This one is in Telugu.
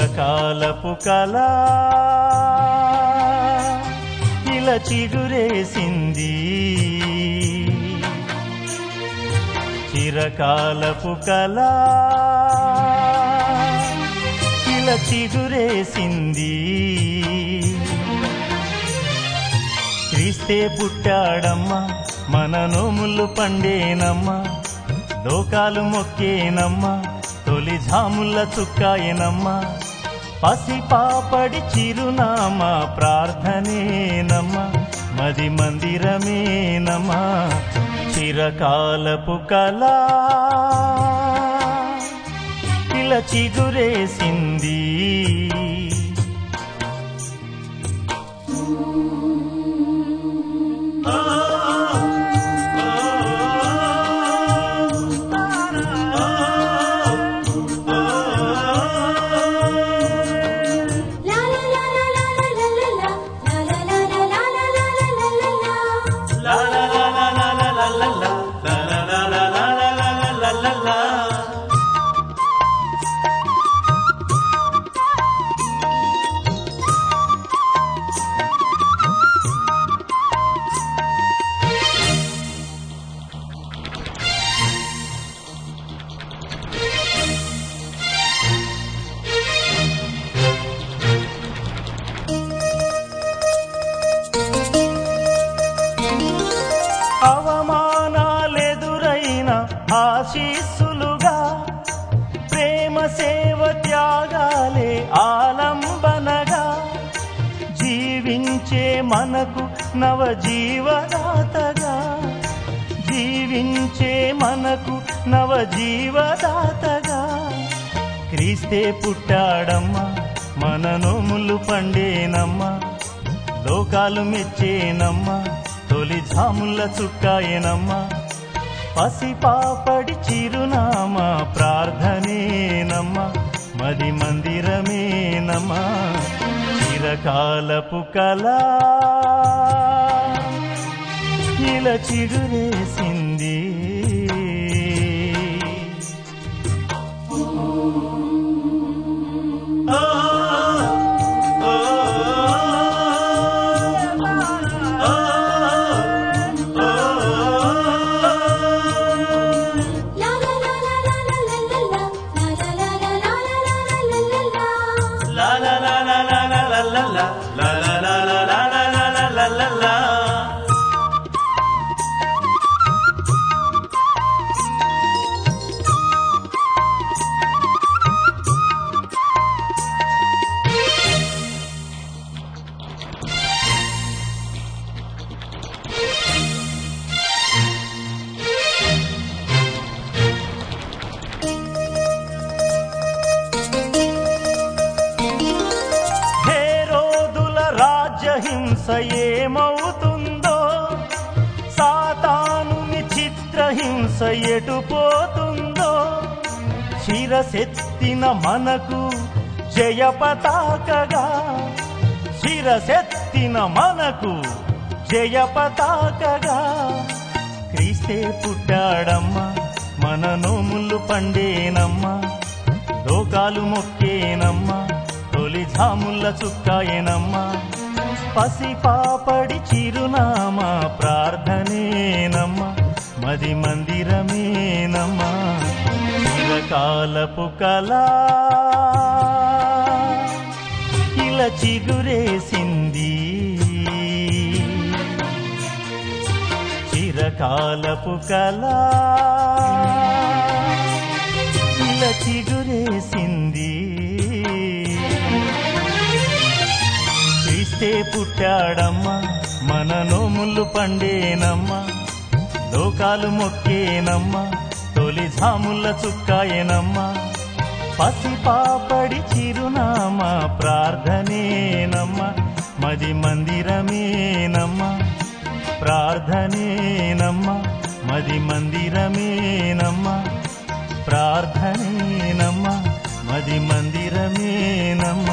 చిరకాలపు కళ ఇలా చిగురేసింది చిరకాలపు కళ ఇలా చిగురేసింది క్రీస్తే పుట్టాడమ్మా మన నోములు పండేనమ్మా లోకాలు మొక్కేనమ్మా తొలి జాముల చుక్కాయనమ్మా పసి పాపడి చిరునామా ప్రార్థనేనమ్మా మది మందిరమేనమ్మా చిరకాలపు కళ ఇలా చిగురేసింది La la la la la la la la la. La la la la la la la la la la la. అవమానాలెదురైన ఆశీస్సులుగా ప్రేమ సేవ త్యాగాలే ఆలంబనగా జీవించే మనకు నవజీవదాతగా జీవించే మనకు నవజీవదాతగా క్రీస్తే పుట్టాడమ్మా మన నోములు పండేనమ్మా లోకాలు మెచ్చేనమ్మా తొలి జాముల చుక్కాయనమ్మా పసి పాపడి చిరునామా ప్రార్థనేనమ్మా మది మందిరమేనమ్మా చిరకాలపు కళ ఇలా చిగురేసింది La la la la la la la la la. La la la la la la la la la la la. హేరోదుల రాజ్యహింస ఏమవుతుందో సాతానుని చిత్రహింస ఎటుపోతుందో శిరసెత్తిన మనకు జయ పతాకగా శిరసెత్తిన మనకు జయ పతాకగా క్రీస్తే పుట్టాడమ్మా మన నోములు పండేనమ్మా లోకాలు మొక్కేనమ్మా తొలి జాముల చుక్కాయనమ్మా పసి పాపడి చిరునామా ప్రార్థనేనమ్మా మది మందిరమేనమ్మా చిరకాలపు కళ ఇలా చిగురేసింది చిరకాలపు కళ ఇలా చిగురేసింది క్రీస్తే పుట్టాడమ్మా మన నోములు పండేనమ్మా లోకాలు మొక్కేనమ్మా తొలి జాముల చుక్కాయనమ్మా పసి పాపడి చిరునామా ప్రార్థనేనమ్మా మది మందిరమేనమ్మా ప్రార్థనేనమ్మా మది మందిరమేనమ్మా ప్రార్థనేనమ్మా మది మందిరమేనమ్మా